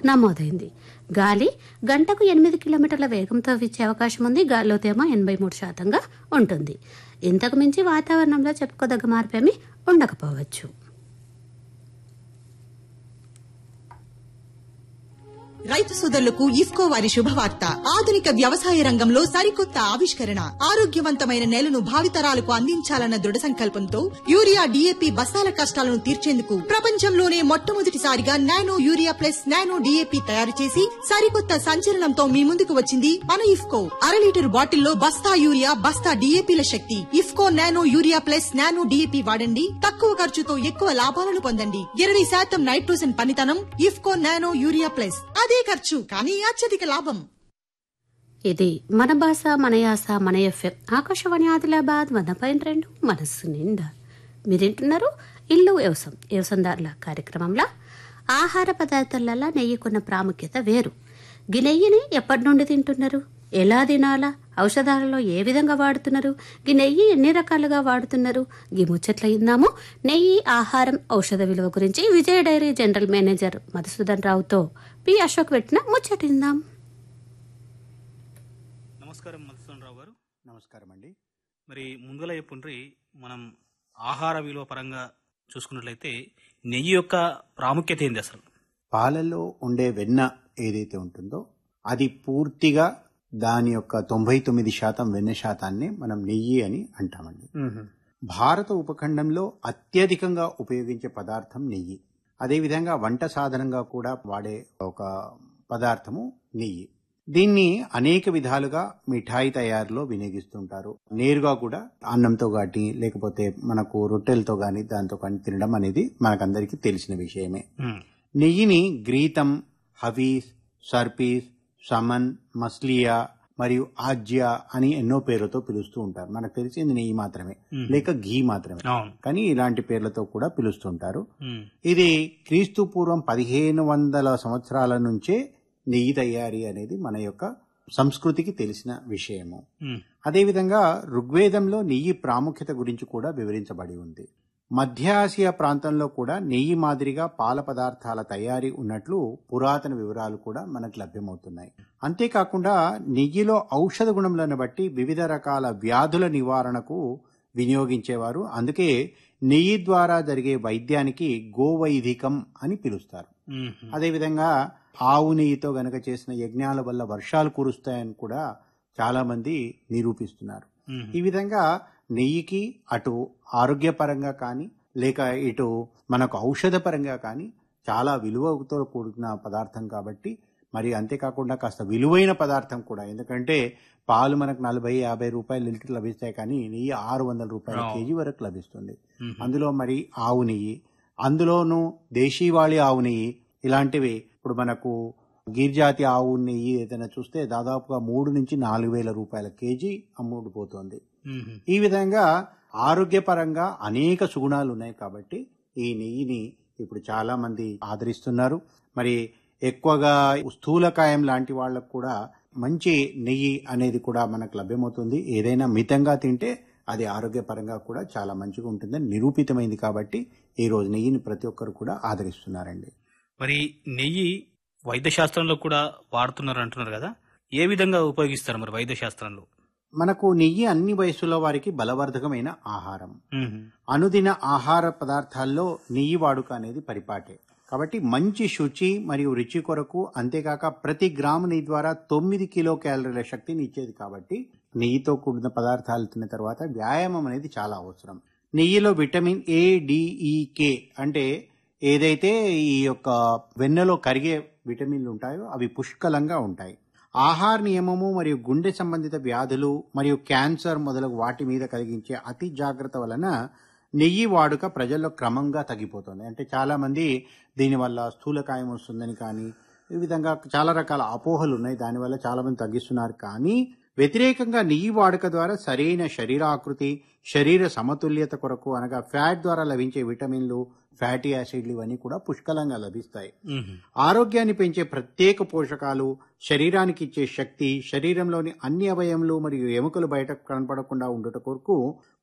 నమోదైంది గాలి గంటకు ఎనిమిది కిలోమీటర్ల వేగంతో వీచే అవకాశం ఉంది గాలిలో తేమ ఎనభై మూడు శాతంగా ఉంటుంది ఇంతకు మించి వాతావరణంలో చెప్పుకోదగ్గ మార్పేమీ ఉండకపోవచ్చు రైతు సోదరులకు ఇఫ్కో వారి శుభవార్త ఆధునిక వ్యవసాయ రంగంలో సరికొత్త ఆవిష్కరణ ఆరోగ్యవంతమైన నేలను భావితరాలకు అందించాలన్న దృఢ సంకల్పంతో యూరియా డీఏపీ బస్తాల కష్టాలను తీర్చేందుకు ప్రపంచంలోనే మొట్టమొదటిసారిగా nano urea plus nano DAP తయారు చేసి సరికొత్త సంచలనంతో మీ ముందుకు వచ్చింది మన ఇఫ్కో అర లీటర్ బాటిల్లో బస్తా యూరియా బస్తా డీఏపీల శక్తి IFFCO nano urea plus nano DAP వాడండి తక్కువ ఖర్చుతో ఎక్కువ లాభాలను పొందండి ఇరవై శాతం నైట్రోజన్ పనితనం ఇఫ్కో నానో యూరియా ప్లస్ అదే ఖర్చు కానీ అత్యధిక లాభం ఇది మన భాష మన యాస మన ఎఫ్ఎం ఆకాశవాణి ఆదిలాబాద్ వంద పాయింట్ రెండు మనస్సు నిండా మీరేంటున్నారు ఇల్లు వ్యవసాయం వ్యవసాయదారుల కార్యక్రమంలో ఆహార పదార్థాలలో నెయ్యికున్న ప్రాముఖ్యత వేరు గి నెయ్యిని ఎప్పటి నుండి తింటున్నారు ఎలా తినాలా ఔషధాలలో ఏ విధంగా వాడుతున్నారు గి నెయ్యి ఎన్ని రకాలుగా వాడుతున్నారు గి ముచ్చట్ల ఇందాము నెయ్యి ఆహారం ఔషధ విలువ గురించి Vijaya dairy general manager Madhusudan రావుతో పి అశోక్ పెట్టిన ముచ్చటిందాం నమస్కారం మధుసూదన్ రావు గారు నమస్కారం అండి మరి ముందుగా చెప్పుండ్రి మనం ఆహార విలువ పరంగా చూసుకున్నట్లయితే నెయ్యి యొక్క ప్రాముఖ్యత ఏంది అసలు పాలలో ఉండే వెన్న ఏదైతే ఉంటుందో అది పూర్తిగా దాని యొక్క తొంభై తొమ్మిది శాతం వెన్న శాతాన్ని మనం నెయ్యి అని అంటామండి భారత ఉపఖండంలో అత్యధికంగా ఉపయోగించే పదార్థం నెయ్యి అదేవిధంగా వంట సాధనంగా కూడా వాడే ఒక పదార్థము నెయ్యి దీన్ని అనేక విధాలుగా మిఠాయి తయారులో వినియోగిస్తుంటారు నేరుగా కూడా అన్నంతో గాని లేకపోతే మనకు రొట్టెలతో గాని దాంతో కానీ తినడం అనేది మనకందరికీ తెలిసిన విషయమే మ్మ్. నెయ్యిని గ్రీతం హవీస్ సర్పీస్ సమన్ మస్లియా మరియు ఆజ్య అని ఎన్నో పేర్లతో పిలుస్తూ ఉంటారు మనకు తెలిసింది నెయ్యి మాత్రమే మ్మ్. లేక ఘీ మాత్రమే అవును కానీ ఇలాంటి పేర్లతో కూడా పిలుస్తుంటారు మ్మ్. ఇది క్రీస్తు పూర్వం పదిహేను వందల సంవత్సరాల నుంచే నెయ్యి తయారీ అనేది మన యొక్క సంస్కృతికి తెలిసిన విషయము మ్మ్. అదేవిధంగా ఋగ్వేదంలో నెయ్యి ప్రాముఖ్యత గురించి కూడా వివరించబడి ఉంది మధ్య ఆసియా ప్రాంతంలో కూడా నెయ్యి మాదిరిగా పాల పదార్థాల తయారీ ఉన్నట్లు పురాతన వివరాలు కూడా మనకు లభ్యమవుతున్నాయి అంతేకాకుండా నెయ్యిలో ఔషధ గుణములను బట్టి వివిధ రకాల వ్యాధుల నివారణకు వినియోగించేవారు అందుకే నెయ్యి ద్వారా జరిగే వైద్యానికి గోవైదికం అని పిలుస్తారు మ్మ్. అదేవిధంగా ఆవు నెయ్యితో గనక చేసిన యజ్ఞాల వల్ల వర్షాలు కురుస్తాయని కూడా చాలా మంది నిరూపిస్తున్నారు మ్మ్. ఈ విధంగా నెయ్యికి అటు ఆరోగ్యపరంగా కానీ లేక ఇటు మనకు ఔషధ పరంగా కానీ చాలా విలువతో కూడిన పదార్థం కాబట్టి మరి అంతేకాకుండా కాస్త విలువైన పదార్థం కూడా ఎందుకంటే పాలు మనకు నలభై యాభై రూపాయలు లీటర్ లభిస్తాయి కానీ నెయ్యి ఆరు వందల రూపాయల అవును. కేజీ వరకు లభిస్తుంది మ్మ్. అందులో మరి ఆవు నెయ్యి అందులోనూ దేశీవాళి ఆవు నెయ్యి ఇలాంటివి ఇప్పుడు మనకు గిర్జాతి ఆవు నెయ్యి ఏదైనా చూస్తే దాదాపుగా మూడు నుంచి నాలుగు వేల రూపాయల కేజీ అమ్ముడుపోతుంది మ్మ్. ఈ విధంగా ఆరోగ్యపరంగా అనేక సుగుణాలు ఉన్నాయి కాబట్టి ఈ నెయ్యిని ఇప్పుడు చాలా మంది ఆదరిస్తున్నారు మరి ఎక్కువగా స్థూలకాయం లాంటి వాళ్ళకు కూడా మంచి నెయ్యి అనేది కూడా మనకు లభ్యమవుతుంది ఏదైనా మితంగా తింటే అది ఆరోగ్యపరంగా కూడా చాలా మంచిగా ఉంటుందని నిరూపితమైంది కాబట్టి ఈ రోజు నెయ్యిని ప్రతి ఒక్కరు కూడా ఆదరిస్తున్నారండి మరి నెయ్యి వైద్య శాస్త్రంలో కూడా వాడుతున్నారు అంటున్నారు కదా ఏ విధంగా ఉపయోగిస్తారు మరి వైద్య శాస్త్రంలో మనకు నెయ్యి అన్ని వయసుల వారికి బలవర్ధకమైన ఆహారం మ్మ్. అనుదిన ఆహార పదార్థాల్లో నెయ్యి వాడుక అనేది పరిపాటే కాబట్టి మంచి శుచి మరియు రుచి కొరకు అంతేకాక ప్రతి గ్రాము నెయ్యి ద్వారా తొమ్మిది కిలో క్యాలరీల శక్తిని ఇచ్చేది కాబట్టి నెయ్యితో కూడిన పదార్థాలు తిన్న తర్వాత వ్యాయామం అనేది చాలా అవసరం నెయ్యిలో విటమిన్ ఏ డిఈ కే అంటే ఏదైతే ఈ యొక్క వెన్నెలో కరిగే విటమిన్లు ఉంటాయో అవి పుష్కలంగా ఉంటాయి ఆహార నియమము మరియు గుండె సంబంధిత వ్యాధులు మరియు క్యాన్సర్ మొదలగు వాటి మీద కలిగించే అతి జాగ్రత్త వలన నెయ్యి వాడుక ప్రజల్లో క్రమంగా తగ్గిపోతుంది అంటే చాలా మంది దీనివల్ల స్థూలకాయం వస్తుందని కానీ ఈ విధంగా చాలా రకాల అపోహలు ఉన్నాయి దానివల్ల చాలా మంది తగ్గిస్తున్నారు కానీ వ్యతిరేకంగా నెయ్యి వాడుక ద్వారా సరైన శరీరాకృతి శరీర సమతుల్యత కొరకు అనగా ఫ్యాట్ ద్వారా లభించే విటమిన్లు ఫ్యాటీ యాసిడ్లు ఇవన్నీ కూడా పుష్కలంగా లభిస్తాయి మ్మ్. ఆరోగ్యాన్ని పెంచే ప్రత్యేక పోషకాలు శరీరానికి ఇచ్చే శక్తి శరీరంలోని అన్ని అవయములు మరియు ఎముకలు బయట కనపడకుండా ఉండుట కొరకు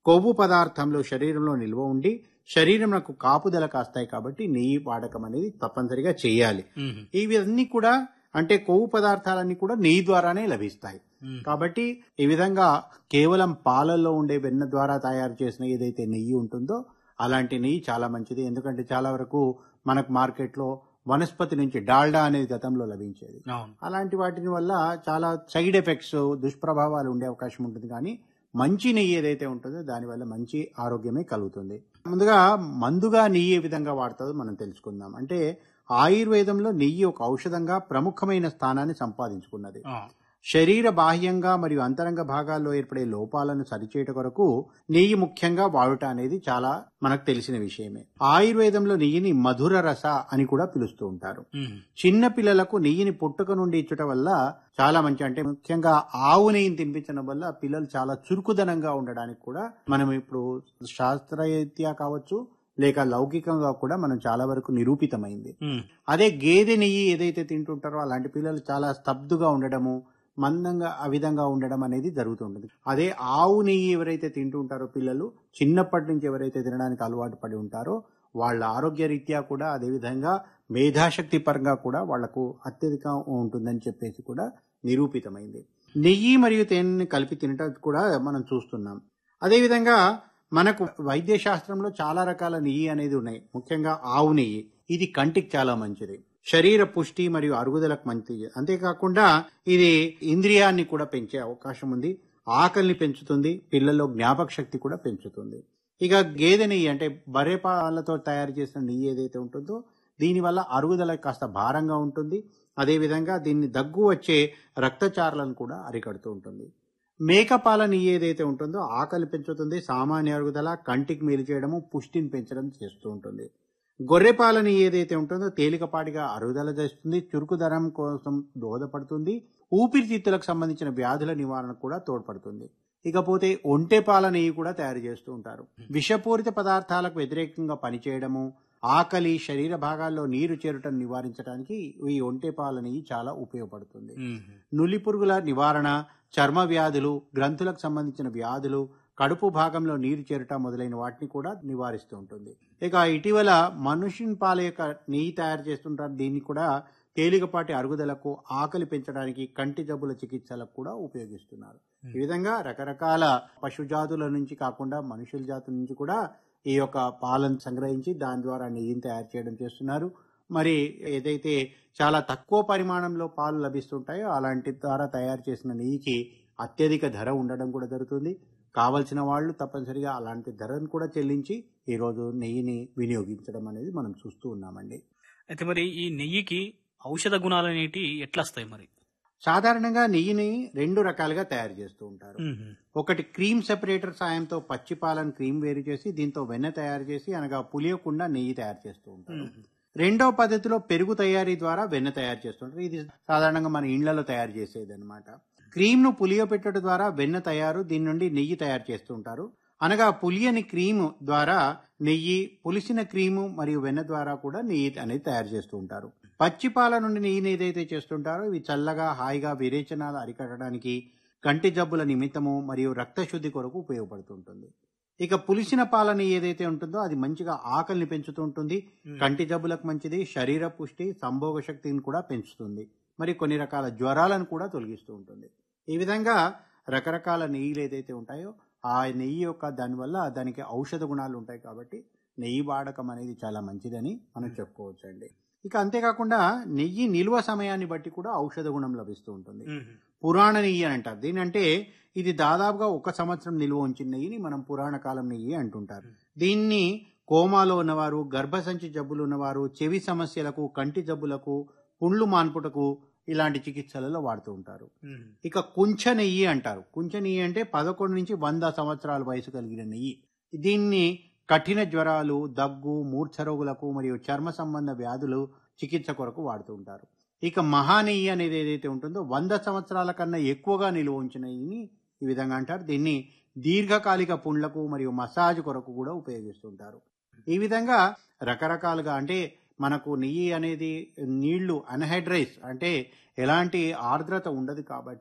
కొవ్వు పదార్థంలో శరీరంలో నిల్వ ఉండి శరీరంకు కాపుదల కాస్తాయి కాబట్టి నెయ్యి వాడకం అనేది తప్పనిసరిగా చేయాలి మ్మ్. ఇవన్నీ కూడా అంటే కొవ్వు పదార్థాలన్నీ కూడా నెయ్యి ద్వారానే లభిస్తాయి మ్మ్. కాబట్టి ఈ విధంగా కేవలం పాలల్లో ఉండే వెన్న ద్వారా తయారు చేసిన ఏదైతే నెయ్యి ఉంటుందో అలాంటి నెయ్యి చాలా మంచిది ఎందుకంటే చాలా వరకు మనకు మార్కెట్లో వనస్పతి నుంచి డాల్డా అనేది గతంలో లభించేది అవును అలాంటి వాటిని వల్ల చాలా సైడ్ ఎఫెక్ట్స్ దుష్ప్రభావాలు ఉండే అవకాశం ఉంటుంది కానీ మంచి నెయ్యి ఏదైతే ఉంటుందో దానివల్ల మంచి ఆరోగ్యమే కలుగుతుంది ముందుగా మందుగా నెయ్యి ఏ విధంగా వాడుతుందో మనం తెలుసుకుందాం అంటే ఆయుర్వేదంలో నెయ్యి ఒక ఔషధంగా ప్రముఖమైన స్థానాన్ని సంపాదించుకున్నది ఆ. శరీర బాహ్యంగా మరియు అంతరంగ భాగాల్లో ఏర్పడే లోపాలను సరిచేయట కొరకు నెయ్యి ముఖ్యంగా వాడుట అనేది చాలా మనకు తెలిసిన విషయమే ఆయుర్వేదంలో నెయ్యిని మధుర రస అని కూడా పిలుస్తూ ఉంటారు మ్మ్. చిన్న పిల్లలకు నెయ్యిని పుట్టుక నుండి ఇచ్చటం వల్ల చాలా మంచి అంటే ముఖ్యంగా ఆవు నెయ్యిని తినిపించడం వల్ల పిల్లలు చాలా చురుకుదనంగా ఉండడానికి కూడా మనం ఇప్పుడు శాస్త్రరీత్యా కావచ్చు లేక లౌకికంగా కూడా మనం చాలా వరకు నిరూపితమైంది మ్మ్. అదే గేదె నెయ్యి ఏదైతే తింటుంటారో అలాంటి పిల్లలు చాలా స్తబ్దుగా ఉండడము మందంగా ఆ విధంగా ఉండడం అనేది జరుగుతుంటుంది అదే ఆవు నెయ్యి ఎవరైతే తింటుంటారో పిల్లలు చిన్నప్పటి నుంచి ఎవరైతే తినడానికి అలవాటు పడి ఉంటారో వాళ్ళ ఆరోగ్య రీత్యా కూడా అదేవిధంగా మేధాశక్తి పరంగా కూడా వాళ్లకు అత్యధిక ఉంటుందని చెప్పేసి కూడా నిరూపితమైంది నెయ్యి మరియు తేనెని కలిపి తినటం కూడా మనం చూస్తున్నాం అదేవిధంగా మనకు వైద్య శాస్త్రంలో చాలా రకాల నెయ్యి అనేది ఉన్నాయి ముఖ్యంగా ఆవు నెయ్యి ఇది కంటికి చాలా మంచిది శరీర పుష్టి మరియు అరుగుదలకు మంచిది అంతేకాకుండా ఇది ఇంద్రియాన్ని కూడా పెంచే అవకాశం ఉంది ఆకలిని పెంచుతుంది పిల్లల్లో జ్ఞాపక శక్తి కూడా పెంచుతుంది ఇక గేదె నెయ్యి అంటే బర్రె పాలతో తయారు చేసిన నెయ్యి ఏదైతే ఉంటుందో దీనివల్ల అరుగుదల కాస్త భారంగా ఉంటుంది అదేవిధంగా దీన్ని దగ్గు వచ్చే రక్తచారలను కూడా అరికడుతూ ఉంటుంది మేకపాల నెయ్యి ఏదైతే ఉంటుందో ఆకలి పెంచుతుంది సామాన్య అరుగుదల కంటికి మేలు చేయడము పుష్టిని పెంచడం చేస్తూ ఉంటుంది గొర్రెపాల నెయ్యి ఏదైతే ఉంటుందో తేలికపాటిగా అరుగుదల చేస్తుంది చురుకుదనం కోసం దోహదపడుతుంది ఊపిరితిత్తులకు సంబంధించిన వ్యాధుల నివారణకు కూడా తోడ్పడుతుంది ఇకపోతే ఒంటె పాల నెయ్యి కూడా తయారు చేస్తూ ఉంటారు విషపూరిత పదార్థాలకు వ్యతిరేకంగా పనిచేయడము ఆకలి శరీర భాగాల్లో నీరు చేరటం నివారించడానికి ఈ ఒంటె పాల నెయ్యి చాలా ఉపయోగపడుతుంది మ్మ్. నులి పురుగుల నివారణ చర్మ వ్యాధులు గ్రంథులకు సంబంధించిన వ్యాధులు కడుపు భాగంలో నీరు చేరట మొదలైన వాటిని కూడా నివారిస్తూ ఉంటుంది ఇక ఇటీవల మనుషుని పాల యొక్క నెయ్యి తయారు చేస్తుంటారు దీన్ని కూడా తేలికపాటి అరుగుదలకు ఆకలి పెంచడానికి కంటి జబ్బుల చికిత్సలకు కూడా ఉపయోగిస్తున్నారు ఈ విధంగా రకరకాల పశు జాతుల నుంచి కాకుండా మనుషుల జాతుల నుంచి కూడా ఈ యొక్క పాలను సంగ్రహించి దాని ద్వారా నెయ్యిని తయారు చేయడం చేస్తున్నారు మరి ఏదైతే చాలా తక్కువ పరిమాణంలో పాలు లభిస్తుంటాయో అలాంటి ద్వారా తయారు చేసిన నెయ్యికి అత్యధిక ధర ఉండడం కూడా జరుగుతుంది కావలసిన వాళ్ళు తప్పనిసరిగా అలాంటి ధరను కూడా చెల్లించి ఈరోజు నెయ్యిని వినియోగించడం అనేది మనం చూస్తూ ఉన్నామండి అయితే మరి ఈ నెయ్యికి ఔషధ గుణాలు అనేటి ఎట్లా వస్తాయి మరి సాధారణంగా నెయ్యిని రెండు రకాలుగా తయారు చేస్తూ ఉంటారు మ్మ్. ఒకటి క్రీమ్ సెపరేటర్ సాయంతో పచ్చి పాలను క్రీమ్ వేరు చేసి దీంతో వెన్న తయారు చేసి అనగా పులియకుండా నెయ్యి తయారు చేస్తూ ఉంటారు మ్మ్. రెండో పద్ధతిలో పెరుగు తయారీ ద్వారా వెన్న తయారు చేస్తుంటారు ఇది సాధారణంగా మన ఇండ్లలో తయారు చేసేది అనమాట క్రీమ్ ను పులియపెట్టడం ద్వారా వెన్న తయారు దీని నుండి నెయ్యి తయారు చేస్తుంటారు అనగా పులియని క్రీము ద్వారా నెయ్యి పులిసిన క్రీము మరియు వెన్న ద్వారా కూడా నెయ్యి అనేది తయారు చేస్తూ ఉంటారు పచ్చి పాల నుండి నెయ్యిని ఏదైతే చేస్తుంటారో ఇవి చల్లగా హాయిగా విరేచనాలు అరికట్టడానికి కంటి జబ్బుల నిమిత్తము మరియు రక్తశుద్ధి కొరకు ఉపయోగపడుతుంటుంది ఇక పులిసిన పాలని ఏదైతే ఉంటుందో అది మంచిగా ఆకలిని పెంచుతూ ఉంటుంది కంటి జబ్బులకు మంచిది శరీర పుష్టి సంభోగ శక్తిని కూడా పెంచుతుంది మరి కొన్ని రకాల జ్వరాలను కూడా తొలగిస్తూ ఉంటుంది ఈ విధంగా రకరకాల నెయ్యిలు ఏదైతే ఉంటాయో ఆ నెయ్యి యొక్క దానివల్ల దానికి ఔషధ గుణాలు ఉంటాయి కాబట్టి నెయ్యి వాడకం అనేది చాలా మంచిదని మనం చెప్పుకోవచ్చు అండి ఇక అంతేకాకుండా నెయ్యి నిల్వ సమయాన్ని బట్టి కూడా ఔషధ గుణం లభిస్తూ ఉంటుంది మ్మ్. పురాణ నెయ్యి అని అంటారు దీని అంటే ఇది దాదాపుగా ఒక సంవత్సరం నిల్వ ఉంచిన నెయ్యిని మనం పురాణ కాలం నెయ్యి అంటుంటారు దీన్ని కోమాలో ఉన్నవారు గర్భసంచి జబ్బులు ఉన్నవారు చెవి సమస్యలకు కంటి జబ్బులకు పుండ్లు మాన్పుటకు ఇలాంటి చికిత్సలలో వాడుతూ ఉంటారు మ్మ్. ఇక కుంచ నెయ్యి అంటారు కుంచ నెయ్యి అంటే పదకొండు నుంచి వంద సంవత్సరాల వయసు కలిగిన నెయ్యి దీన్ని కఠిన జ్వరాలు దగ్గు మూర్ఛ రోగులకు మరియు చర్మ సంబంధ వ్యాధులు చికిత్స కొరకు వాడుతూ ఉంటారు ఇక మహానెయ్యి అనేది ఏదైతే ఉంటుందో వంద సంవత్సరాల కన్నా ఎక్కువగా నిలువ ఉంచిన నెయ్యిని ఈ విధంగా అంటారు దీన్ని దీర్ఘకాలిక పుండ్లకు మరియు మసాజ్ కొరకు కూడా ఉపయోగిస్తుంటారు ఈ విధంగా రకరకాలుగా అంటే మనకు నెయ్యి అనేది నీళ్లు అన్హైడ్రైస్ అంటే ఎలాంటి ఆర్ద్రత ఉండదు కాబట్టి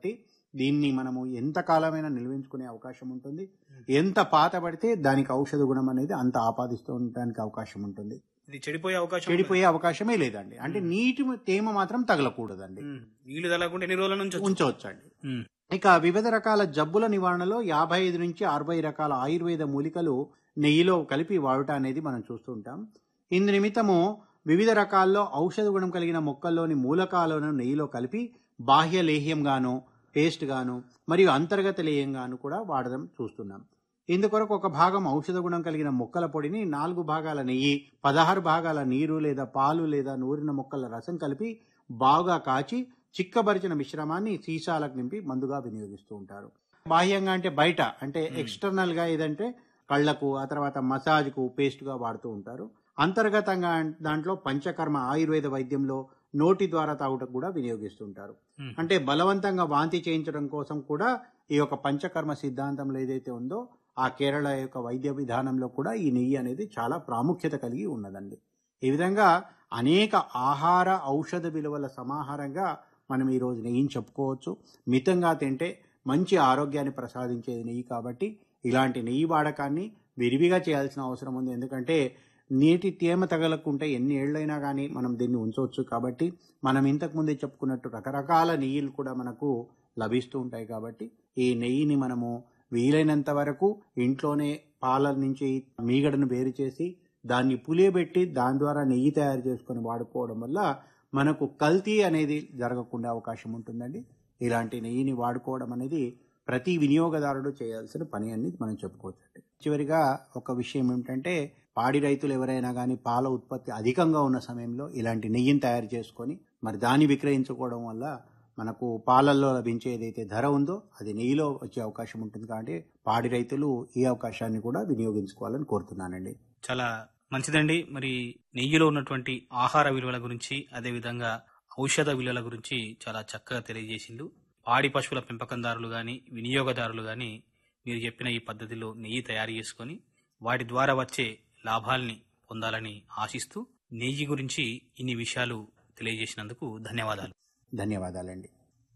దీన్ని మనము ఎంత కాలమైనా నిల్వించుకునే అవకాశం ఉంటుంది ఎంత పాత పడితే దానికి ఔషధ గుణం అనేది అంత ఆపాదిస్తూ ఉండడానికి అవకాశం ఉంటుంది ఇది చెడిపోయే అవకాశం చెడిపోయే అవకాశమే లేదండి అంటే నీటి తేమ మాత్రం తగలకూడదండి ఉమ్. నీళ్లు తగలకుండా ఎన్ని రోజుల నుంచి ఉంచవచ్చండి ఉమ్. ఇక వివిధ రకాల జబ్బుల నివారణలో యాభై ఐదు నుంచి అరవై రకాల ఆయుర్వేద మూలికలు నెయ్యిలో కలిపి వాడుట అనేది మనం చూస్తూ ఉంటాం ఇందు నిమిత్తము వివిధ రకాల్లో ఔషధ గుణం కలిగిన మొక్కల్లోని మూలకాలను నెయ్యిలో కలిపి బాహ్య లేహ్యంగాను పేస్ట్ గాను మరియు అంతర్గత లేహ్యంగాను కూడా వాడడం చూస్తున్నాం ఇందుకొరకు ఒక భాగం ఔషధ గుణం కలిగిన మొక్కల పొడిని నాలుగు భాగాల నెయ్యి పదహారు భాగాల నీరు లేదా పాలు లేదా నూరిన మొక్కల రసం కలిపి బాగా కాచి చిక్కబరిచిన మిశ్రమాన్ని సీసాలకు నింపి మందుగా వినియోగిస్తూ ఉంటారు బాహ్యంగా అంటే బయట అంటే ఎక్స్టర్నల్ గా ఏదంటే కళ్లకు ఆ తర్వాత మసాజ్ కు పేస్ట్ గా వాడుతూ ఉంటారు అంతర్గతంగా దాంట్లో పంచకర్మ ఆయుర్వేద వైద్యంలో నోటి ద్వారా తాగుటకు కూడా వినియోగిస్తుంటారు Hmm. అంటే బలవంతంగా వాంతి చేయించడం కోసం కూడా ఈ యొక్క పంచకర్మ సిద్ధాంతంలో ఏదైతే ఉందో ఆ కేరళ యొక్క వైద్య విధానంలో కూడా ఈ నెయ్యి అనేది చాలా ప్రాముఖ్యత కలిగి ఉన్నదండి ఈ విధంగా అనేక ఆహార ఔషధ విలువల సమాహారంగా మనం ఈ రోజు నెయ్యిని చెప్పుకోవచ్చు మితంగా తింటే మంచి ఆరోగ్యాన్ని ప్రసాదించేది నెయ్యి కాబట్టి ఇలాంటి నెయ్యి వాడకాన్ని విరివిగా చేయాల్సిన అవసరం ఉంది ఎందుకంటే నీటి తేమ తగలకుంటే ఎన్ని ఏళ్ళైనా కానీ మనం దీన్ని ఉంచవచ్చు కాబట్టి మనం ఇంతకు ముందే చెప్పుకున్నట్టు రకరకాల నెయ్యిలు కూడా మనకు లభిస్తూ ఉంటాయి కాబట్టి ఈ నెయ్యిని మనము వీలైనంత వరకు ఇంట్లోనే పాల నుంచి మీగడను వేరు చేసి దాన్ని పులియబెట్టి దాని ద్వారా నెయ్యి తయారు చేసుకొని వాడుకోవడం వల్ల మనకు కల్తీ అనేది జరగకుండా అవకాశం ఉంటుందండి ఇలాంటి నెయ్యిని వాడుకోవడం అనేది ప్రతి వినియోగదారుడు చేయాల్సిన పని అని మనం చెప్పుకోవచ్చు చివరిగా ఒక విషయం ఏమిటంటే పాడి రైతులు ఎవరైనా కానీ పాల ఉత్పత్తి అధికంగా ఉన్న సమయంలో ఇలాంటి నెయ్యిని తయారు చేసుకొని మరి దాన్ని విక్రయించుకోవడం వల్ల మనకు పాలల్లో లభించే ఏదైతే ధర ఉందో అది నెయ్యిలో వచ్చే అవకాశం ఉంటుంది కాబట్టి పాడి రైతులు ఈ అవకాశాన్ని కూడా వినియోగించుకోవాలని కోరుతున్నానండి చాలా మంచిదండి మరి నెయ్యిలో ఉన్నటువంటి ఆహార విలువల గురించి అదే విధంగా ఔషధ విలువల గురించి చాలా చక్కగా తెలియజేసిండు పాడి పశువుల పెంపకందారులు గాని వినియోగదారులు గాని మీరు చెప్పిన ఈ పద్ధతిలో నెయ్యి తయారు చేసుకొని వాటి ద్వారా వచ్చే లాభాల్ని పొందాలని ఆశిస్తూ నెయ్యి గురించి ఇన్ని విషయాలు తెలియజేసినందుకు ధన్యవాదాలు ధన్యవాదాలండి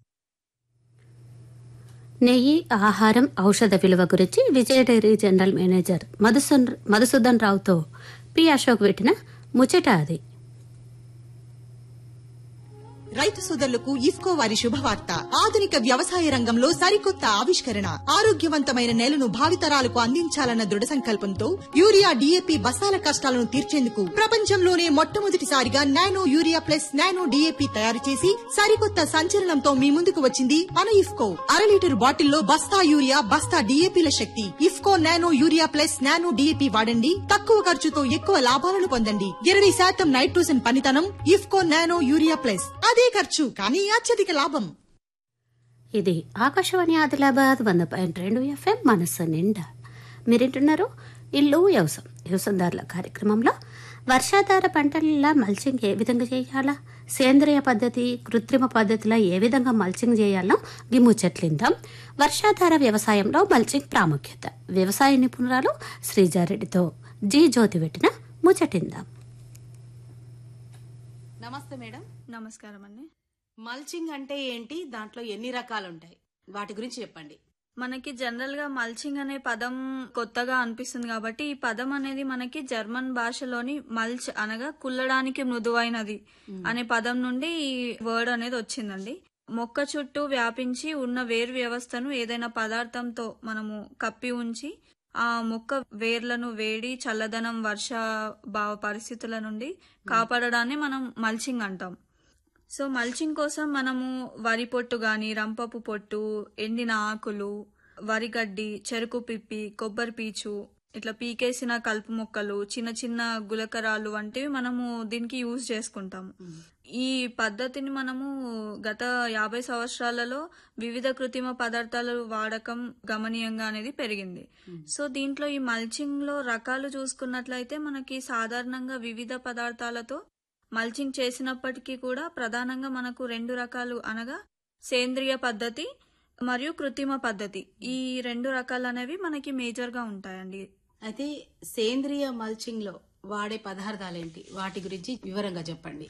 నెయ్యి ఆహారం ఔషధ విలువ గురించి Vijaya dairy general manager Madhusudan Madhusudan రావుతో పి అశోక్ పెట్టిన ముచ్చట అది రైతు సోదరులకు ఇఫ్కో వారి శుభవార్త ఆధునిక వ్యవసాయ రంగంలో సరికొత్త ఆవిష్కరణ ఆరోగ్యవంతమైన నేలను భావితరాలకు అందించాలన్న దృఢ సంకల్పంతో యూరియా డిఏపి బస్తాల కష్టాలను తీర్చేందుకు ప్రపంచంలోనే మొట్టమొదటిసారిగా nano urea plus nano DAP తయారు చేసి సరికొత్త సంచలనంతో మీ ముందుకు వచ్చింది మన ఇఫ్కో అర లీటర్ బాటిల్లో బస్తా యూరియా బస్తా డిఏపిల శక్తి IFFCO nano urea plus nano DAP వాడండి తక్కువ ఖర్చుతో ఎక్కువ లాభాలను పొందండి ఇరవై శాతం నైట్రోజన్ పనితనం ఇఫ్కో నానో యూరియా ప్లస్ అదే ఖర్చు కానీ అత్యధిక లాభం ఇది ఆకాశవాణి ఆదిలాబాద్ వంద పాయింట్ రెండు ఎఫ్ఎం మనస్సు నిండా మీరింటున్నారు ఇల్లు వ్యవసాయం వ్యవసాయదారుల కార్యక్రమంలో వర్షాధార పంటల మల్చింగ్ ఏ విధంగా చేయాలా సేంద్రియ పద్ధతి కృత్రిమ పద్ధతిలో ఏ విధంగా మల్చింగ్ చేయాలో ఈ ముచ్చట్లిందాం వర్షాధార వ్యవసాయంలో మల్చింగ్ ప్రాముఖ్యత వ్యవసాయ నిపుణురాలు శ్రీజారెడ్డితో జీ జ్యోతి పెట్టిన ముచ్చటిందాం నమస్తే మేడం నమస్కారం అండి మల్చింగ్ అంటే ఏంటి దాంట్లో ఎన్ని రకాలు ఉంటాయి వాటి గురించి చెప్పండి మనకి జనరల్ గా మల్చింగ్ అనే పదం కొత్తగా అనిపిస్తుంది కాబట్టి ఈ పదం అనేది మనకి జర్మన్ భాషలోని మల్చ్ అనగా కుల్లడానికి మృదువైనది అనే పదం నుండి ఈ వర్డ్ అనేది వచ్చిందండి మొక్క చుట్టూ వ్యాపించి ఉన్న వేరు వ్యవస్థను ఏదైనా పదార్థంతో మనము కప్పి ఉంచి ఆ మొక్క వేర్లను వేడి చల్లదనం వర్ష భావ పరిస్థితుల నుండి కాపాడడాన్ని మనం మల్చింగ్ అంటాం సో మల్చింగ్ కోసం మనము వరి పొట్టు గాని రంపపు పొట్టు ఎండిన ఆకులు వరిగడ్డి చెరుకు పిప్పి కొబ్బరి పీచు ఇట్లా పీకేసిన కలుపు మొక్కలు చిన్న చిన్న గులకరాలు వంటివి మనము దీనికి యూజ్ చేసుకుంటాము ఈ పద్ధతిని మనము గత యాభై సంవత్సరాలలో వివిధ కృత్రిమ పదార్థాల వాడకం గమనీయంగా అనేది పెరిగింది సో దీంట్లో ఈ మల్చింగ్ లో రకాలు చూసుకున్నట్లయితే మనకి సాధారణంగా వివిధ పదార్థాలతో మల్చింగ్ చేసినప్పటికీ కూడా ప్రధానంగా మనకు రెండు రకాలు అనగా సేంద్రియ పద్ధతి మరియు కృత్రిమ పద్ధతి ఈ రెండు రకాలు అనేవి మనకి మేజర్ గా ఉంటాయండి అయితే సేంద్రియ మల్చింగ్ లో వాడే పదార్థాలేంటి వాటి గురించి వివరంగా చెప్పండి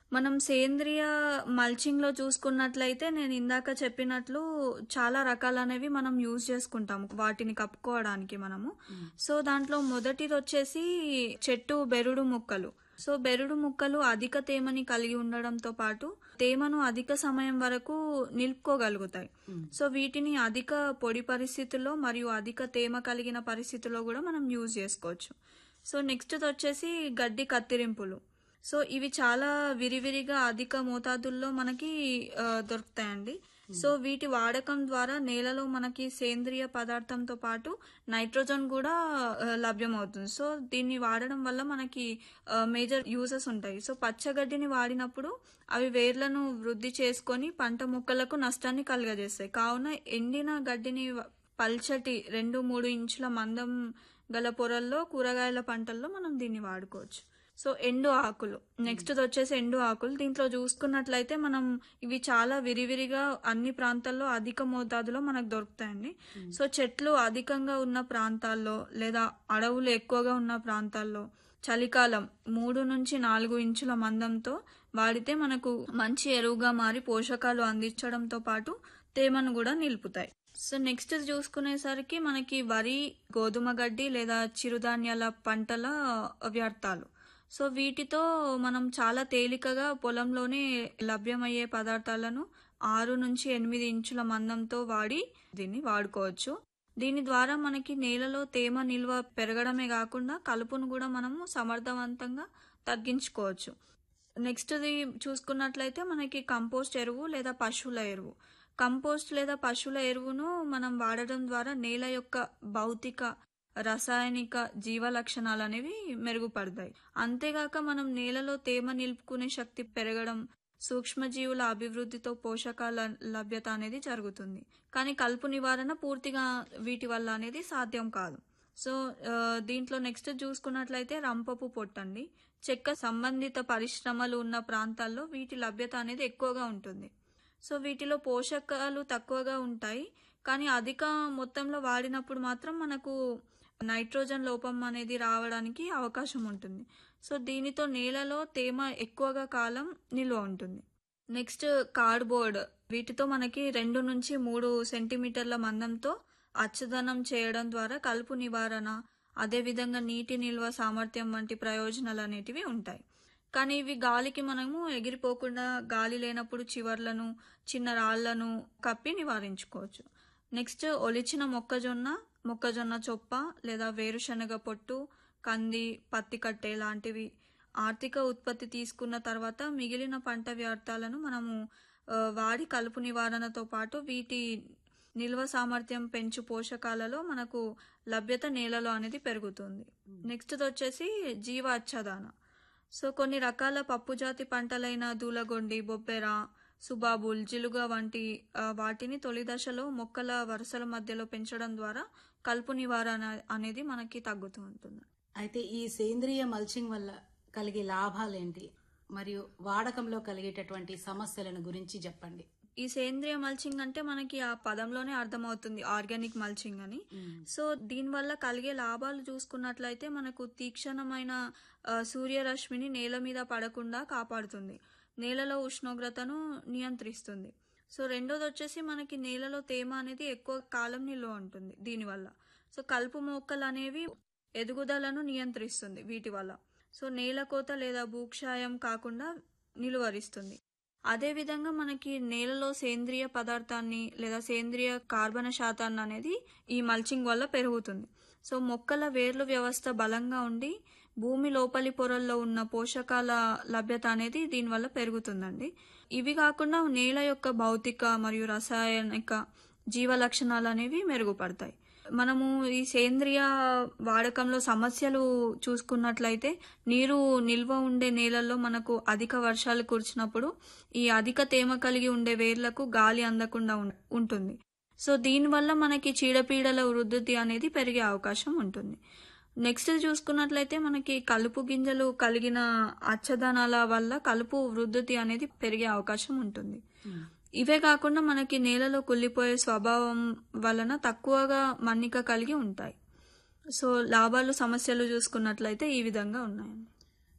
మనం సేంద్రియ మల్చింగ్ లో చూసుకున్నట్లయితే నేను ఇందాక చెప్పినట్లు చాలా రకాలు అనేవి మనం యూజ్ చేసుకుంటాము వాటిని కప్పుకోవడానికి మనము సో దాంట్లో మొదటిది వచ్చేసి చెట్టు బెరుడు ముక్కలు సో బెరుడు ముక్కలు అధిక తేమని కలిగి ఉండడంతో పాటు తేమను అధిక సమయం వరకు నిలుపుకోగలుగుతాయి సో వీటిని అధిక పొడి పరిస్థితుల్లో మరియు అధిక తేమ కలిగిన పరిస్థితుల్లో కూడా మనం యూజ్ చేసుకోవచ్చు సో నెక్స్ట్ వచ్చేసి గడ్డి కత్తిరింపులు సో ఇవి చాలా విరివిరిగా అధిక మోతాదుల్లో మనకి ఆ, దొరుకుతాయండి సో వీటి వాడకం ద్వారా నేలలో మనకి సేంద్రియ పదార్థంతో పాటు నైట్రోజన్ కూడా ఆ, లభ్యమవుతుంది సో దీన్ని వాడడం వల్ల మనకి మేజర్ యూజెస్ ఉంటాయి సో పచ్చగడ్డిని వాడినప్పుడు అవి వేర్లను వృద్ధి చేసుకొని పంట మొక్కలకు నష్టాన్ని కలుగజేస్తాయి కావున ఎండిన గడ్డిని వ- పల్చటి రెండు మూడు ఇంచుల మందం గల పొరల్లో కూరగాయల పంటల్లో మనం దీన్ని వాడుకోవచ్చు సో ఎండు ఆకులు నెక్స్ట్ వచ్చేసి ఎండు ఆకులు దీంట్లో చూసుకున్నట్లయితే మనం ఇవి చాలా విరివిరిగా అన్ని ప్రాంతాల్లో అధిక మోతాదులో మనకు దొరుకుతాయండి సో చెట్లు అధికంగా ఉన్న ప్రాంతాల్లో లేదా అడవులు ఎక్కువగా ఉన్న ప్రాంతాల్లో చలికాలం మూడు నుంచి నాలుగు ఇంచుల మందంతో వాడితే మనకు మంచి ఎరువుగా మారి పోషకాలు అందించడంతో పాటు తేమను కూడా నిలుపుతాయి సో నెక్స్ట్ చూసుకునేసరికి మనకి వరి గోధుమ గడ్డి లేదా చిరుధాన్యాల పంటల వ్యర్థాలు సో వీటితో మనం చాలా తేలికగా పొలంలోనే లభ్యమయ్యే పదార్థాలను ఆరు నుంచి ఎనిమిది ఇంచుల మందంతో వాడి దీన్ని వాడుకోవచ్చు దీని ద్వారా మనకి నేలలో తేమ నిల్వ పెరగడమే కాకుండా కలుపును కూడా మనము సమర్థవంతంగా తగ్గించుకోవచ్చు నెక్స్ట్ చూసుకున్నట్లయితే మనకి కంపోస్ట్ ఎరువు లేదా పశువుల ఎరువు కంపోస్ట్ లేదా పశువుల ఎరువును మనం వాడడం ద్వారా నేల యొక్క భౌతిక రసాయనిక జీవ లక్షణాలు అనేవి మెరుగుపడతాయి అంతేగాక మనం నేలలో తేమ నిలుపుకునే శక్తి పెరగడం సూక్ష్మజీవుల అభివృద్ధితో పోషకాల లభ్యత అనేది జరుగుతుంది కానీ కలుపు నివారణ పూర్తిగా వీటి వల్ల అనేది సాధ్యం కాదు సో ఆ, దీంట్లో నెక్స్ట్ చూసుకున్నట్లయితే రంపపు పొట్టండి చెక్క సంబంధిత పరిశ్రమలు ఉన్న ప్రాంతాల్లో వీటి లభ్యత అనేది ఎక్కువగా ఉంటుంది సో వీటిలో పోషకాలు తక్కువగా ఉంటాయి కానీ అధిక మొత్తంలో వాడినప్పుడు మాత్రం మనకు నైట్రోజన్ లోపం అనేది రావడానికి అవకాశం ఉంటుంది సో దీనితో నేలలో తేమ ఎక్కువగా కాలం నిల్వ ఉంటుంది నెక్స్ట్ కార్డ్బోర్డ్ వీటితో మనకి రెండు నుంచి మూడు సెంటీమీటర్ల మందంతో అచ్చదనం చేయడం ద్వారా కలుపు నివారణ అదేవిధంగా నీటి నిల్వ సామర్థ్యం వంటి ప్రయోజనాలు అనేటివి ఉంటాయి కానీ ఇవి గాలికి మనము ఎగిరిపోకుండా గాలి లేనప్పుడు చివర్లను చిన్న రాళ్లను కప్పి నివారించుకోవచ్చు నెక్స్ట్ ఒలిచిన మొక్కజొన్న మొక్కజొన్న చొప్ప లేదా వేరుశనగ పొట్టు కంది పత్తి కట్టె లాంటివి ఆర్థిక ఉత్పత్తి తీసుకున్న తర్వాత మిగిలిన పంట వ్యర్థాలను మనము ఆ, వాడి కలుపు నివారణతో పాటు వీటి నిల్వ సామర్థ్యం పెంచు పోషకాలలో మనకు లభ్యత నేలలో అనేది పెరుగుతుంది నెక్స్ట్ వచ్చేసి జీవ అచ్చదాన సో కొన్ని రకాల పప్పుజాతి పంటలైన దూలగొండి బొబ్బెర సుబాబుల్ జిలుగ వంటి ఆ, వాటిని తొలి దశలో మొక్కల వరుసల మధ్యలో పెంచడం ద్వారా కలుపు నివారణ అనేది మనకి తగ్గుతూ ఉంటుంది అయితే ఈ సేంద్రియ మల్చింగ్ వల్ల కలిగే లాభాలేంటి మరియు వాడకంలో కలిగేటటువంటి సమస్యలను గురించి చెప్పండి ఈ సేంద్రియ మల్చింగ్ అంటే మనకి ఆ పదంలోనే అర్థమవుతుంది ఆర్గానిక్ మల్చింగ్ అని సో దీనివల్ల కలిగే లాభాలు చూసుకున్నట్లయితే మనకు తీక్షణమైన ఆ, సూర్యరశ్మిని నేల మీద పడకుండా కాపాడుతుంది నేలలో ఉష్ణోగ్రతను నియంత్రిస్తుంది సో రెండోది వచ్చేసి మనకి నేలలో తేమ అనేది ఎక్కువ కాలం నిల్వ ఉంటుంది దీనివల్ల సో కలుపు మొక్కలు అనేవి ఎదుగుదలను నియంత్రిస్తుంది వీటి వల్ల సో నేల కోత లేదా భూక్షాయం కాకుండా నిలువరిస్తుంది అదేవిధంగా మనకి నేలలో సేంద్రియ పదార్థాన్ని లేదా సేంద్రియ కార్బన శాతాన్ని అనేది ఈ మల్చింగ్ వల్ల పెరుగుతుంది సో మొక్కల వేర్లు వ్యవస్థ బలంగా ఉండి భూమి లోపలి పొరల్లో ఉన్న పోషకాల లభ్యత అనేది దీనివల్ల పెరుగుతుందండి ఇవి కాకుండా నేల యొక్క భౌతిక మరియు రసాయనిక జీవ లక్షణాలు అనేవి మెరుగుపడతాయి మనము ఈ సేంద్రియ వాడకంలో సమస్యలు చూసుకున్నట్లయితే నీరు నిల్వ ఉండే నేలల్లో మనకు అధిక వర్షాలు కురిచినప్పుడు ఈ అధిక తేమ కలిగి ఉండే వేర్లకు గాలి అందకుండా ఉం- ఉంటుంది సో దీనివల్ల మనకి చీడపీడల వృద్ధి అనేది పెరిగే అవకాశం ఉంటుంది నెక్స్ట్ చూసుకున్నట్లయితే మనకి కలుపు గింజలు కలిగిన అచ్చదనాల వల్ల కలుపు వృద్ధి అనేది పెరిగే అవకాశం ఉంటుంది ఇవే కాకుండా మనకి నేలలో కుళ్ళిపోయే స్వభావం వలన తక్కువగా మన్నిక కలిగి ఉంటాయి సో లాభాలు సమస్యలు చూసుకున్నట్లయితే ఈ విధంగా ఉన్నాయండి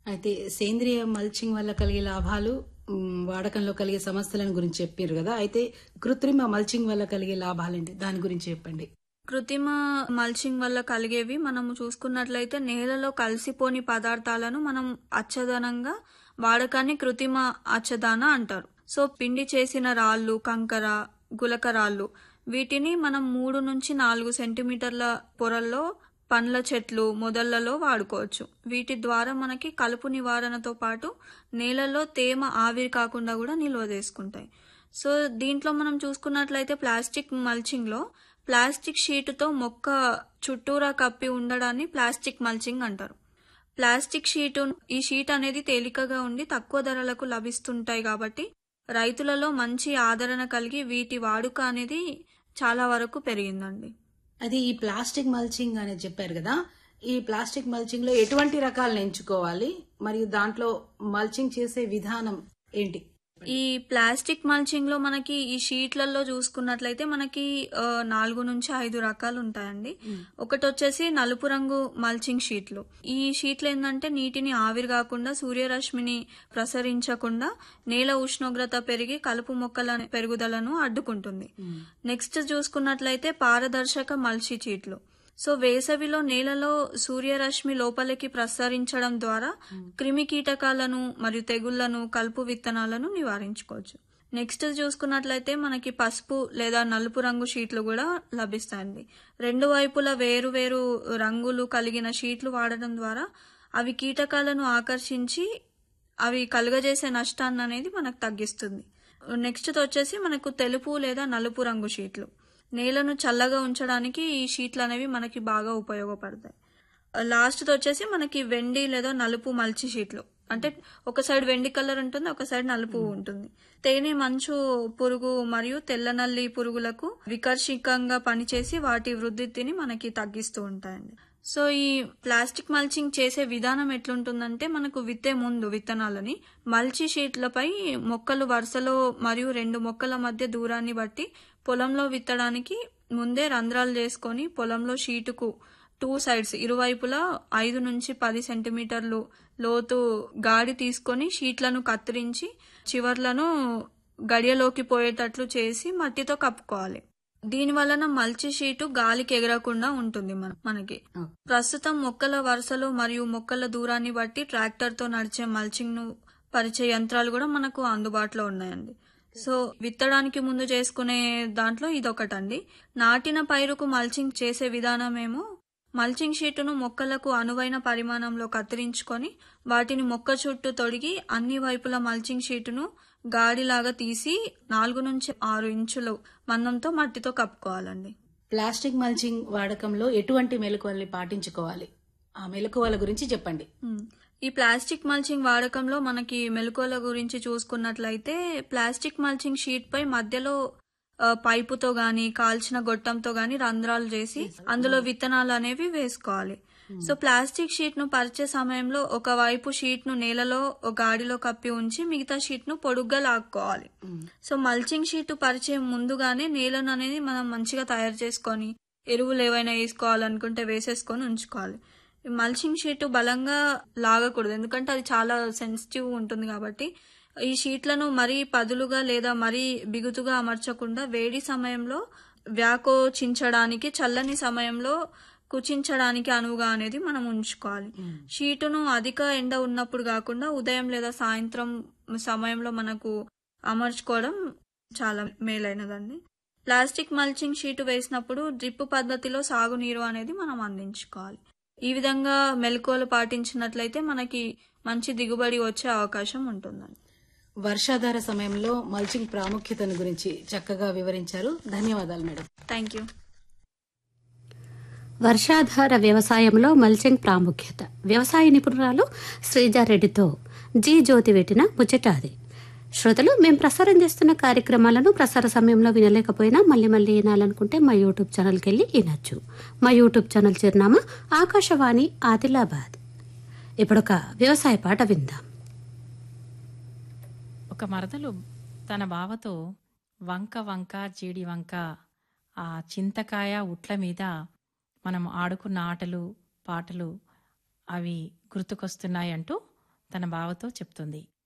అయితే సేంద్రియ మల్చింగ్ వల్ల కలిగే లాభాలు మ్, వాడకంలో కలిగే సమస్యలను గురించి చెప్పారు కదా అయితే కృత్రిమ మల్చింగ్ వల్ల కలిగే లాభాలేంటి దాని గురించి చెప్పండి కృత్రిమ మల్చింగ్ వల్ల కలిగేవి మనం చూసుకున్నట్లయితే నేలలో కలిసిపోని పదార్థాలను మనం అచ్చదనంగా వాడకాన్ని కృత్రిమ అచ్చదాన అంటారు సో పిండి చేసిన రాళ్ళు కంకర గులక రాళ్ళు వీటిని మనం మూడు నుంచి నాలుగు సెంటీమీటర్ల పొరల్లో పండ్ల చెట్లు మొదళ్లలో వాడుకోవచ్చు వీటి ద్వారా మనకి కలుపు నివారణతో పాటు నేలలో తేమ ఆవిరి కాకుండా కూడా నిల్వ చేసుకుంటాయి సో దీంట్లో మనం చూసుకున్నట్లయితే ప్లాస్టిక్ మల్చింగ్ లో ప్లాస్టిక్ షీటుతో మొక్క చుట్టూరా కప్పి ఉండడాన్ని ప్లాస్టిక్ మల్చింగ్ అంటారు ప్లాస్టిక్ షీటు ఈ షీట్ అనేది తేలికగా ఉండి తక్కువ ధరలకు లభిస్తుంటాయి కాబట్టి రైతులలో మంచి ఆదరణ కలిగి వీటి వాడుక అనేది చాలా వరకు పెరిగిందండి అది ఈ ప్లాస్టిక్ మల్చింగ్ అనేది చెప్పారు కదా ఈ ప్లాస్టిక్ మల్చింగ్ లో ఎటువంటి రకాలను ఎంచుకోవాలి మరియు దాంట్లో మల్చింగ్ చేసే విధానం ఏంటి ఈ ప్లాస్టిక్ మల్చింగ్ లో మనకి ఈ షీట్లలో చూసుకున్నట్లయితే మనకి ఆ, నాలుగు నుంచి ఐదు రకాలు ఉంటాయండి ఒకటి వచ్చేసి నలుపు రంగు మల్చింగ్ షీట్లు ఈ షీట్లు ఏంటంటే నీటిని ఆవిరి కాకుండా సూర్యరశ్మిని ప్రసరించకుండా నేల ఉష్ణోగ్రత పెరిగి కలుపు మొక్కల పెరుగుదలను అడ్డుకుంటుంది నెక్స్ట్ చూసుకున్నట్లయితే పారదర్శక మల్చి షీట్లు సో వేసవిలో నేలలో సూర్యరశ్మి లోపలికి ప్రసరించడం ద్వారా క్రిమి కీటకాలను మరియు తెగుళ్లను కలుపు విత్తనాలను నివారించుకోవచ్చు నెక్స్ట్ చూసుకున్నట్లయితే మనకి పసుపు లేదా నలుపు రంగు షీట్లు కూడా లభిస్తాయండి రెండు వైపుల వేరు వేరు రంగులు కలిగిన షీట్లు వాడడం ద్వారా అవి కీటకాలను ఆకర్షించి అవి కలుగజేసే నష్టాన్ని అనేది మనకు తగ్గిస్తుంది నెక్స్ట్ వచ్చేసి మనకు తెలుపు లేదా నలుపు రంగు షీట్లు నేలను చల్లగా ఉంచడానికి ఈ షీట్లు అనేవి మనకి బాగా ఉపయోగపడతాయి లాస్ట్ వచ్చేసి మనకి వెండి లేదా నలుపు మల్చి షీట్లు అంటే ఒక సైడ్ వెండి కలర్ ఉంటుంది ఒక సైడ్ నలుపు ఉంటుంది తేనె మంచు పురుగు మరియు తెల్ల నల్లి పురుగులకు వికర్షికంగా పనిచేసి వాటి వృద్ధిని మనకి తగ్గిస్తూ ఉంటాయండి సో ఈ ప్లాస్టిక్ మల్చింగ్ చేసే విధానం ఎట్లుంటుందంటే మనకు విత్తే ముందు విత్తనాలని మల్చి షీట్లపై మొక్కలు వరుసలో మరియు రెండు మొక్కల మధ్య దూరాన్ని బట్టి పొలంలో విత్తడానికి ముందే రంధ్రాలు చేసుకొని పొలంలో షీటుకు టూ సైడ్స్ ఇరువైపులా ఐదు నుంచి పది సెంటీమీటర్లు లోతు గాడి తీసుకొని షీట్లను కత్తిరించి చివర్లను గడియలోకి పోయేటట్లు చేసి మట్టితో కప్పుకోవాలి దీని వలన మల్చి షీటు గాలికి ఎగరకుండా ఉంటుంది మన మనకి ప్రస్తుతం మొక్కల వరుసలు మరియు మొక్కల దూరాన్ని బట్టి ట్రాక్టర్ తో నడిచే మల్చింగ్ ను పరిచే యంత్రాలు కూడా మనకు అందుబాటులో ఉన్నాయండి సో విత్తడానికి ముందు చేసుకునే దాంట్లో ఇదొకటండి నాటిన పైరుకు మల్చింగ్ చేసే విధానమేమో మల్చింగ్ షీటును మొక్కలకు అనువైన పరిమాణంలో కత్తిరించుకొని వాటిని మొక్క చుట్టూ తొడిగి అన్ని వైపుల మల్చింగ్ షీటును గాడిలాగా తీసి నాలుగు నుంచి ఆరు ఇంచులు మందంతో మట్టితో కప్పుకోవాలండి ప్లాస్టిక్ మల్చింగ్ వాడకంలో ఎటువంటి మెలకువల్ని పాటించుకోవాలి ఆ మెలకువల గురించి చెప్పండి మ్మ్. ఈ ప్లాస్టిక్ మల్చింగ్ వాడకంలో మనకి మెలకువల గురించి చూసుకున్నట్లయితే ప్లాస్టిక్ మల్చింగ్ షీట్ పై మధ్యలో ఆ, పైపుతో గాని కాల్చిన గొట్టంతో గాని రంధ్రాలు చేసి అందులో విత్తనాలు అనేవి వేసుకోవాలి సో ప్లాస్టిక్ షీట్ ను పరిచే సమయంలో ఒక వైపు షీట్ ను నేలలో ఒక గాడిలో కప్పి ఉంచి మిగతా షీట్ ను పొడుగ్గా లాక్కోవాలి సో మల్చింగ్ షీట్ పరిచే ముందుగానే నేలను అనేది మనం మంచిగా తయారు చేసుకొని ఎరువులు ఏవైనా వేసుకోవాలనుకుంటే వేసేసుకొని ఉంచుకోవాలి ఈ మల్చింగ్ షీట్ బలంగా లాగకూడదు ఎందుకంటే అది చాలా సెన్సిటివ్ ఉంటుంది కాబట్టి ఈ షీట్లను మరీ పదులుగా లేదా మరీ బిగుతుగా అమర్చకుండా వేడి సమయంలో వ్యాకోచించడానికి చల్లని సమయంలో కుచించడానికి అనువుగా అనేది మనం ఉంచుకోవాలి షీటును అధిక ఎండ ఉన్నప్పుడు కాకుండా ఉదయం లేదా సాయంత్రం సమయంలో మనకు అమర్చుకోవడం చాలా మేలైనదండి ప్లాస్టిక్ మల్చింగ్ షీటు వేసినప్పుడు డ్రిప్ పద్ధతిలో సాగునీరు అనేది మనం అందించుకోవాలి ఈ విధంగా మెలకువలు పాటించినట్లయితే మనకి మంచి దిగుబడి వచ్చే అవకాశం ఉంటుందండి వర్షాధార సమయంలో మల్చింగ్ ప్రాముఖ్యతను గురించి చక్కగా వివరించారు ధన్యవాదాలు మేడం థ్యాంక్ యూ వర్షాధార వ్యవసాయంలో మల్చింగ్ ప్రాముఖ్యత వ్యవసాయ నిపుణురాలు శ్రీజారెడ్డితో జీ జ్యోతి పెట్టిన ముచ్చటాది శ్రోతలు మేము ప్రసారం చేస్తున్న కార్యక్రమాలను ప్రసార సమయంలో వినలేకపోయినా మళ్ళీ మళ్ళీ వినాలనుకుంటే మా యూట్యూబ్ ఛానల్కి వెళ్ళి వినొచ్చు మా యూట్యూబ్ ఛానల్ చిరునామా ఆకాశవాణి ఆదిలాబాద్ ఇప్పుడొక వ్యవసాయ పాట విందాం ఒక మరదలు తన బావతో వంక వంక జీడి వంక ఆ చింతకాయ ఉట్ల మీద మనం ఆడుకున్న ఆటలు పాటలు అవి గుర్తుకొస్తున్నాయంటూ తన బావతో చెప్తుంది